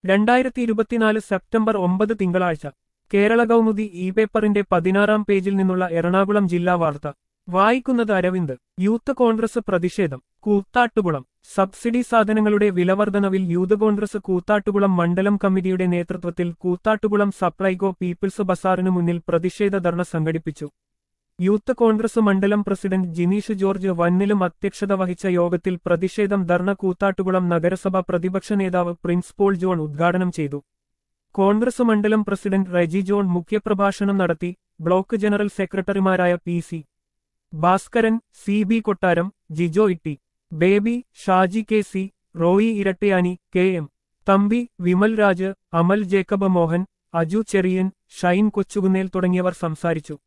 രണ്ടായിരത്തി ഇരുപത്തിനാല് സെപ്റ്റംബർ ഒമ്പത് തിങ്കളാഴ്ച കേരള കൗമുദി ഇ പേപ്പറിന്റെ പതിനാറാം പേജിൽ നിന്നുള്ള എറണാകുളം ജില്ലാ വാർത്ത വായിക്കുന്നത് അരവിന്ദ് യൂത്ത് കോൺഗ്രസ് പ്രതിഷേധം കൂത്താട്ടുകുളം സബ്സിഡി സാധനങ്ങളുടെ വിലവർധനവിൽ യൂത്ത് കോൺഗ്രസ് കൂത്താട്ടുകുളം മണ്ഡലം കമ്മിറ്റിയുടെ നേതൃത്വത്തിൽ കൂത്താട്ടുകുളം സപ്ലൈകോ പീപ്പിൾസ് ബസാറിനു മുന്നിൽ പ്രതിഷേധ ധർണ സംഘടിപ്പിച്ചു യൂത്ത് കോൺഗ്രസ് മണ്ഡലം പ്രസിഡന്റ് ജിനീഷ് ജോർജ് വന്നിലും അധ്യക്ഷത വഹിച്ച യോഗത്തിൽ പ്രതിഷേധം ധർണ കൂത്താട്ടുകുളം നഗരസഭ പ്രതിപക്ഷ നേതാവ് പ്രിൻസ് പോൾ ജോൺ ഉദ്ഘാടനം ചെയ്തു കോൺഗ്രസ് മണ്ഡലം പ്രസിഡന്റ് റെജി ജോൺ മുഖ്യപ്രഭാഷണം നടത്തി ബ്ലോക്ക് ജനറൽ സെക്രട്ടറിമാരായ P C Bhaskaran C B Kottaram Jijo Itty Baby Shaji K C Roy Irattayani K M Thampi Vimal Raj Amal Jacob Mohan Aju Cherian Shine Kochukunnel തുടങ്ങിയവർ സംസാരിച്ചു